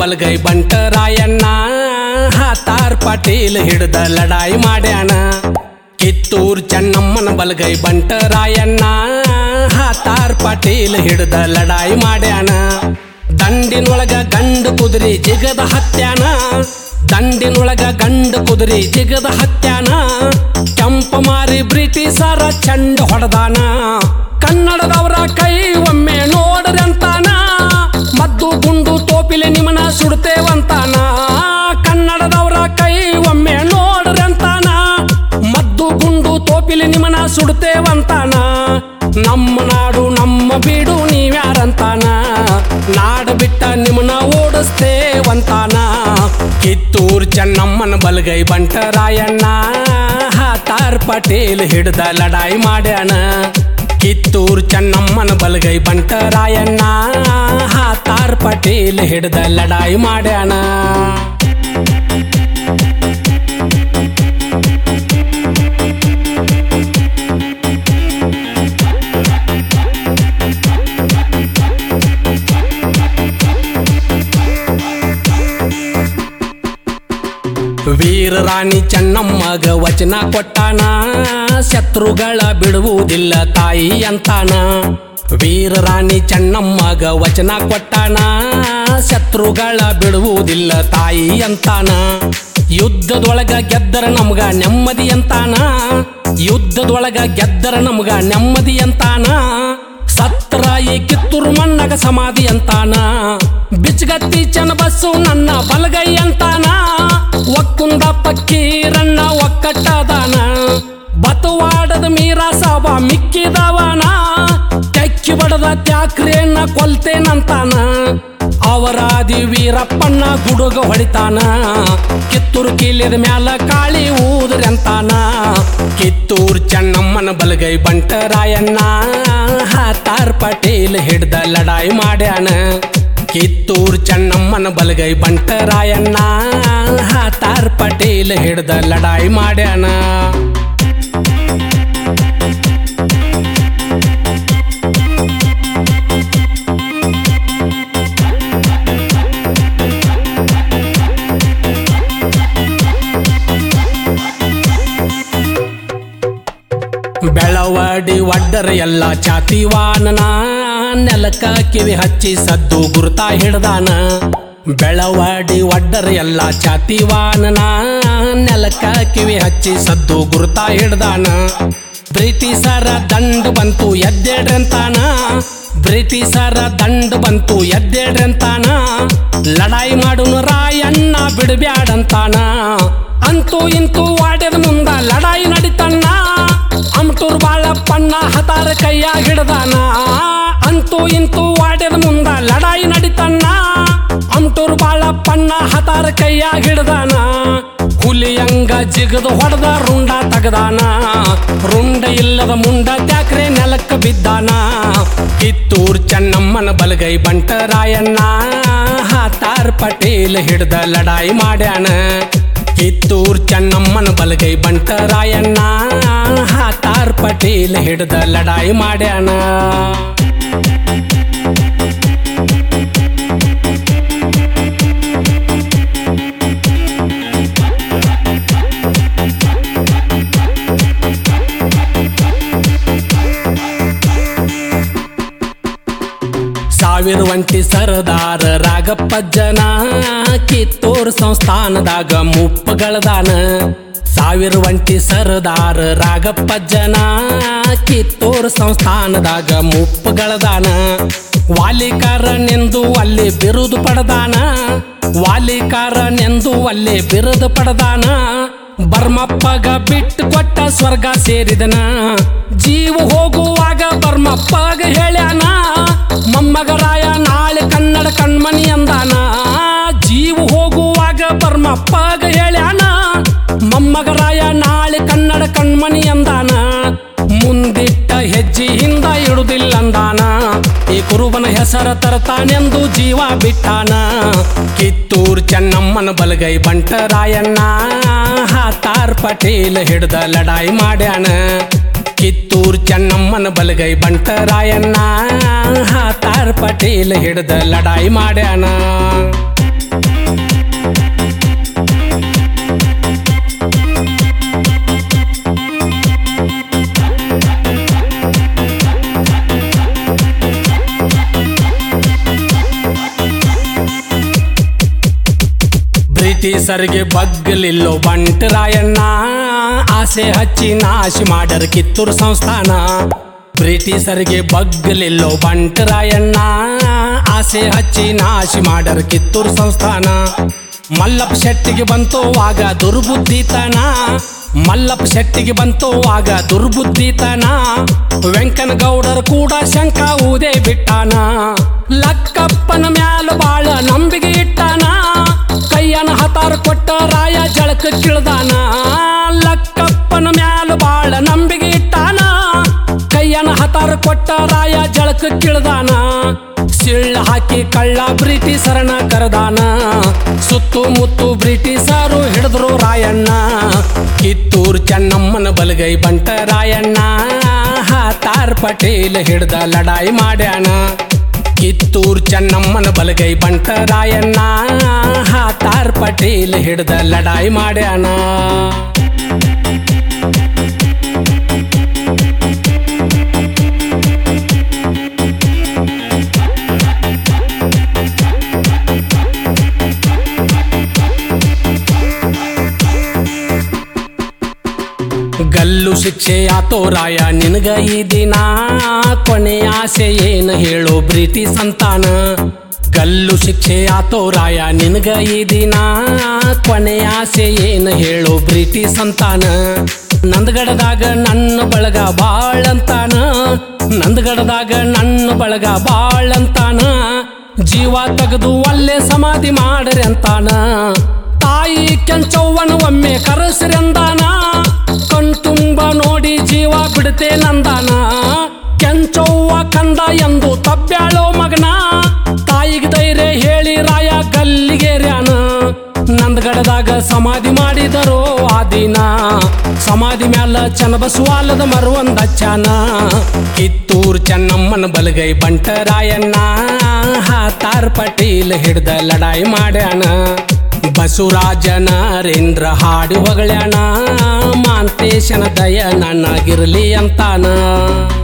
ಬಲಗೈ ಬಂಟರಾಯಣ್ಣ ಹಾತಾರ್ ಪಾಟೀಲ್ ಹಿಡ್ದ ಲಡಾಯಿ ಮಾಡ್ಯಾನ ಕಿತ್ತೂರ್ ಚೆನ್ನಮ್ಮನ ಬಲಗೈ ಬಂಟರಾಯಣ್ಣ ಹಾತಾರ್ ಪಾಟೀಲ್ ಹಿಡ್ದ ಲಡಾಯಿ ಮಾಡ್ಯಾನ ದಂಡಿನೊಳಗ ಗಂಡು ಕುದುರೆ ಜಿಗದ ಹತ್ಯಾನ ದಂಡಿನೊಳಗ ಗಂಡು ಕುದುರೆ ಜಿಗದ ಹತ್ಯಾನ ಕೆಂಪ ಮಾರಿ ಬ್ರಿಟಿಷರ ಚಂಡ ಹೊಡೆದಾನ ಕನ್ನಡದವರ ಕೈ ಒಮ್ಮೆ ನೋಡದಂತಾನ ಮದ್ದು ಗುಂಡು ತೋಪಿಲೆ ನಿಮನ ಸುಡ್ತೇವಂತಾನ ಕನ್ನಡದವರ ಕೈ ಒಮ್ಮೆ ನೋಡ್ರಂತಾನ ಮದ್ದು ಗುಂಡು ತೋಪಿಲೆ ನಿಮನ ಸುಡ್ತೇವಂತಾನ ನಮ್ಮ ನಾಡು ನಮ್ಮ ಬೀಡು ನೀವ್ಯಾರಂತಾನ ನಾಡು ಬಿಟ್ಟ ನಿಮ್ಮನ ಓಡಿಸ್ತೇವಂತಾನ ಕಿತ್ತೂರ್ ಚೆನ್ನಮ್ಮನ ಬಲಗೈ ಬಂಟರಾಯಣ್ಣ ಹಾತಾರ್ ಪಟೇಲ್ ಹಿಡ್ದ ಲಡಾಯಿ ಮಾಡ್ಯಾನ ಕಿತ್ತೂರ್ ಚೆನ್ನಮ್ಮನ ಬಲಗೈ ಬಂಟರಾಯಣ್ಣ ಹಾತಾರ್ ಪಟೇಲ್ ಹಿಡ್ದ ಲಡಾಯಿ ಮಾಡ್ಯಾನ ವೀರ ರಾಣಿ ಚೆನ್ನಮ್ಮಗ ವಚನ ಕೊಟ್ಟಾನ ಶತ್ರುಗಳ ಬಿಡುವುದಿಲ್ಲ ತಾಯಿ ಅಂತಾನ ವೀರ ರಾಣಿ ಚೆನ್ನಮ್ಮಗ ವಚನ ಕೊಟ್ಟಾನ ಶತ್ರುಗಳ ಬಿಡುವುದಿಲ್ಲ ತಾಯಿ ಅಂತಾನ ಯುದ್ಧದೊಳಗ ಗೆದ್ದರ ನಮ್ಗ ನೆಮ್ಮದಿ ಅಂತಾನ ಯುದ್ಧದೊಳಗ ಗೆದ್ದರ ನಮ್ಗ ನೆಮ್ಮದಿ ಅಂತಾನ ಸತ್ರ ಈ ಕಿತ್ತೂರು ಮಣ್ಣಗ ಸಮಾಧಿ ಅಂತಾನ ಬಿಚ್ಚಗತ್ತಿ ಚನ್ನಬಸ್ಸು ನನ್ನ ಬಲಗೈ ಅಂತಾನ ಒಕ್ಕುಂದ ಪಕ್ಕೀರಣ್ಣ ಒಕ್ಕಟ್ಟದಾನ ಬತವಾಡದ ಮೀರ ಸಾಬ ಮಿಕ್ಕಿದವನ ತೆಕ್ಕಿ ಬಡದ ತ್ಯಾಕ್ರೇನ ಕೊಲ್ತೇನಂತಾನ ಅವರಾದಿ ವೀರಪ್ಪಣ್ಣ ಗುಡುಗ ಹೊಡಿತಾನ ಕಿತ್ತೂರು ಕೀಲಿದ ಮ್ಯಾಲ ಕಾಳಿ ಊದ್ರಂತಾನ ಕಿತ್ತೂರ್ ಚೆನ್ನಮ್ಮನ ಬಲಗೈ ಬಂಟರಾಯಣ್ಣ ಹಾತಾರ್ ಪಟೇಲ್ ಹಿಡ್ದ ಲಡಾಯಿ ಮಾಡ್ಯಾನ ಕಿತ್ತೂರ್ ಚೆನ್ನಮ್ಮನ ಬಲಗೈ ಬಂಟರಾಯಣ್ಣ ಹಾತಾರ್ ಪಟೇಲ್ ಹಿಡ್ದ ಲಡಾಯಿ ಮಾಡ್ಯಾನ ಬೆಳವಡಿ ಒಡ್ಡರ ಎಲ್ಲ ಚಾತಿವಾನನ ನೆಲಕ ಕಿವಿ ಹಚ್ಚಿ ಸದ್ದು ಗುರುತಾ ಹಿಡ್ದಾನ ಬೆಳವಡಿ ಒಡ್ಡರ ಎಲ್ಲ ಚಾತಿವಾನನ ನೆಲಕ ಕಿವಿ ಹಚ್ಚಿ ಸದ್ದು ಗುರುತಾ ಹಿಡ್ದಾನ ಬ್ರಿಟಿಷರ ದಂಡ ಬಂತು ಎದ್ದೇಡ್ರಂತಾನ ಬ್ರಿಟಿಷರ ದಂಡ ಬಂತು ಎದ್ದೇಡ್ರಂತಾನ ಲಡಾಯಿ ಮಾಡುನು ರಾಯಣ್ಣ ಬಿಡಬ್ಯಾಡಂತಾನ ಅಂತೂ ಇಂತೂ ವಾಡ್ಯದ ಮುಂದ ಲಡಾಯಿ ನಡಿತಣ್ಣ ಅಮಟೂರ್ ಬಾಳಪ್ಪಣ್ಣ ಹತಾರ ಕೈಯ ಹಿಡ್ದಾನ ಅಂತೂ ಇಂತೂ ವಾಡ್ಯದ ಮುಂದ ಲಡಾಯಿ ನಡಿತಣ್ಣ ಅಮಟೂರ್ ಬಾಳಪ್ಪಣ್ಣ ಹತಾರ ಕೈಯ ಹಿಡ್ದಾನ ಹುಲಿಯಂಗ ಜಿಗದು ಹೊಡೆದ ರುಂಡ ತಗದಾನ ರುಂಡ ಇಲ್ಲದ ಮುಂಡ ತ್ಯಾಕ್ರೆ ನೆಲಕ್ಕ ಬಿದ್ದಾನ ಕಿತ್ತೂರ್ ಚೆನ್ನಮ್ಮನ ಬಲಗೈ ಬಂಟರಾಯಣ್ಣ ಹಾತಾರ್ ಪಟೇಲ್ ಹಿಡ್ದ ಲಡಾಯಿ ಮಾಡ್ಯಾನ ಕಿತ್ತೂರ್ ಚೆನ್ನಮ್ಮನ ಬಲಗೈ ಬಂಟರಾಯಣ್ಣ ಹಾತಾರ್ ಪಟೇಲ್ ಹಿಡ್ದ ಲಡಾಯಿ ಮಾಡ್ಯಾನ ಸಾವಿರ ಒಂಟಿ ಸರದಾರ ರಾಗಪ್ಪ ಜನ ಕಿತ್ತೂರ್ ಸಂಸ್ಥಾನದಾಗ ಮುಪ್ಪಗಳದಾನ ಸಾವಿರ ಒಂಟಿ ಸರದಾರ ರಾಗಪ್ಪ ಜನ ಕಿತ್ತೂರ್ ಸಂಸ್ಥಾನದಾಗ ಮುಪ್ಪಗಳದಾನ ವಾಲಿಕಾರನೆಂದು ಅಲ್ಲಿ ಬಿರುದು ಪಡೆದಾನ ವಾಲಿಕಾರನೆಂದು ಅಲ್ಲಿ ಬಿರುದು ಪಡೆದಾನ ಬರ್ಮಪ್ಪಗ ಬಿಟ್ಟು ಕೊಟ್ಟ ಸ್ವರ್ಗ ಸೇರಿದನ ಜೀವ ಹೋಗುವಾಗ ಬರ್ಮಪ್ಪಗ ಹೇಳ್ಯಾನ ಮೊಮ್ಮಗರಾಯ ನಾಳೆ ಕನ್ನಡ ಕಣ್ಮನಿ ಅಂದಾನ ಜೀವ ಹೋಗುವಾಗ ಬರ್ಮಪ್ಪಗ ಹೇಳ್ಯಾನ ಮೊಮ್ಮಗರಾಯ ನಾಳೆ ಕನ್ನಡ ಕಣ್ಮನಿ ಅಂದಾನ ಮುಂದಿಟ್ಟ ಹೆಜ್ಜೆ ಹಿಂದ ಇಡುದಿಲ್ಲ ಅಂದಾನ ಈ ಕುರುಬನ ಹೆಸರ ತರತಾನೆಂದು ಜೀವ ಬಿಟ್ಟಾನ ಕಿತ್ತೂರ್ ಚೆನ್ನಮ್ಮನ ಬಲಗೈ ಬಂಟರಾಯಣ್ಣ ಹಾತಾರ್ ಪಟೇಲ್ ಹಿಡ್ದ ಲಡಾಯಿ ಮಾಡ್ಯಾನ ಕಿತ್ತೂರ್ ಚೆನ್ನಮ್ಮನ ಬಲಗೈ ಬಂಟರಾಯಣ್ಣ ಹಾತಾರ್ ಪಟೇಲ್ ಹಿಡ್ದ ಲಡಾಯಿ ಮಾಡ್ಯಾನ ಬ್ರಿಟಿಷರಿಗೆ ಬಗ್ಗಲಿಲ್ಲೋ ಬಂಟರಾಯಣ್ಣ ಆಸೆ ಹಚ್ಚಿ ನಾಶ ಮಾಡರ್ ಕಿತ್ತೂರು ಸಂಸ್ಥಾನ ಬ್ರಿಟಿಷರಿಗೆ ಬಗ್ಗಲಿಲ್ಲೋ ಬಂಟರಾಯಣ್ಣ ಆಸೆ ಹಚ್ಚಿ ನಾಶ ಮಾಡರ್ ಕಿತ್ತೂರು ಸಂಸ್ಥಾನ ಮಲ್ಲಪ್ಪ ಶೆಟ್ಟಿಗೆ ಬಂತು ಆಗ ದುರ್ಬುದ್ಧಿತನ ಮಲ್ಲಪ್ಪ ಶೆಟ್ಟಿಗೆ ಬಂತು ಆಗ ದುರ್ಬುದ್ಧಿತನ ವೆಂಕನಗೌಡರು ಕೂಡ ಶಂಕ ಊದೇ ಬಿಟ್ಟಾನ ಲಕ್ಕಪ್ಪನ ಮ್ಯಾಲ ಬಾಳ ನಂಬಿಕೆ ಇಟ್ಟಾನ ಕೈಯನ ಹತಾರ ಕೊಟ್ಟ ರಾಯ ಜಳಕ ಕಿಳ್ದಾನ ಲಕ್ಕಪ್ಪನ ಮ್ಯಾಲ ಬಾಳ ನಂಬಿಕೆ ಇಟ್ಟಾನ ಕೈಯನ ಹತಾರ ಕೊಟ್ಟ ರಾಯ ಜಳಕ ಕಿಳ್ದಾನ ಸಿಳ್ಳ ಹಾಕಿ ಕಳ್ಳ ಬ್ರಿಟಿಷರನ ಕರೆದಾನ ಸುತ್ತಮುತ್ತು ಬ್ರಿಟಿಷರು ಹಿಡಿದ್ರು ರಾಯಣ್ಣ ಕಿತ್ತೂರು ಚೆನ್ನಮ್ಮನ ಬಲಗೈ ಬಂಟ ರಾಯಣ್ಣ ಹಾತಾರ್ ಪಟೇಲ್ ಹಿಡ್ದ ಲಡಾಯಿ ಮಾಡ್ಯಾನ ಕಿತ್ತೂರು ಚೆನ್ನಮ್ಮನ ಬಲಗೈ ಬಂಟ ರಾಯಣ್ಣ ಹಾತಾರ್ ಪಟೇಲ್ ಹಿಡ್ದ ಲಡಾಯಿ ಮಾಡ್ಯಾನ ಗಲ್ಲು ಶಿಕ್ಷೆ ಆತೋ ರಾಯ ನಿನಗ ಈ ದಿನ ಕೊನೆ ಆಸೆ ಏನು ಹೇಳು ಪ್ರೀತಿ ಸಂತಾನ ಗಲ್ಲು ಶಿಕ್ಷೆ ಆತೋ ರಾಯ ನಿನಗ ಈ ದಿನ ಕೊನೆ ಆಸೆ ಏನು ಹೇಳು ಪ್ರೀತಿ ಸಂತಾನ ನಂದಗಡದಾಗ ನನ್ನ ಬಳಗ ಬಾಳಂತಾನ ನಂದಗಡದಾಗ ನನ್ನ ಬಳಗ ಬಾಳಂತಾನ ಜೀವ ತೆಗೆದು ಅಲ್ಲೇ ಸಮಾಧಿ ಮಾಡ್ರಿ ಅಂತಾನ ತಾಯಿ ಕೆಂಚವ್ವನ ಒಮ್ಮೆ ಕರೆಸಿರಂದಾನ ಕಣ್ ತುಂಬ ನೋಡಿ ಜೀವ ಬಿಡುತ್ತೆ ನಂದಾನ ಕೆಂಚವ್ವ ಕಂದ ಎಂದು ತಬ್ಬ್ಯಾಳೋ ಮಗನ ತಾಯಿಗೆ ಧೈರ್ಯ ಹೇಳಿ ರಾಯ ಗಲ್ಲಿಗೇರ್ಯಾನ ನಂದಗಡದಾಗ ಸಮಾಧಿ ಮಾಡಿದರೋ ಆ ದಿನ ಸಮಾಧಿ ಮ್ಯಾಲ ಚನ್ನಬಸವಾಲದ ಮರುವಂದ ಹಚ್ಚಾನ ಕಿತ್ತೂರು ಚೆನ್ನಮ್ಮನ ಬಲಗೈ ಬಂಟರಾಯಣ್ಣ ಹಾತಾರ್ ಪಟೇಲ್ ಹಿಡ್ದ ಲಡಾಯಿ ಮಾಡ್ಯಾನ ಬಸವರಾಜ ನರೇಂದ್ರ ಹಾಡಿ ಹೊಗಳ್ಯಾಣ ಮಾಂತೇಶನ ದಯ ನನ್ನಗಿರ್ಲಿ ಅಂತಾನ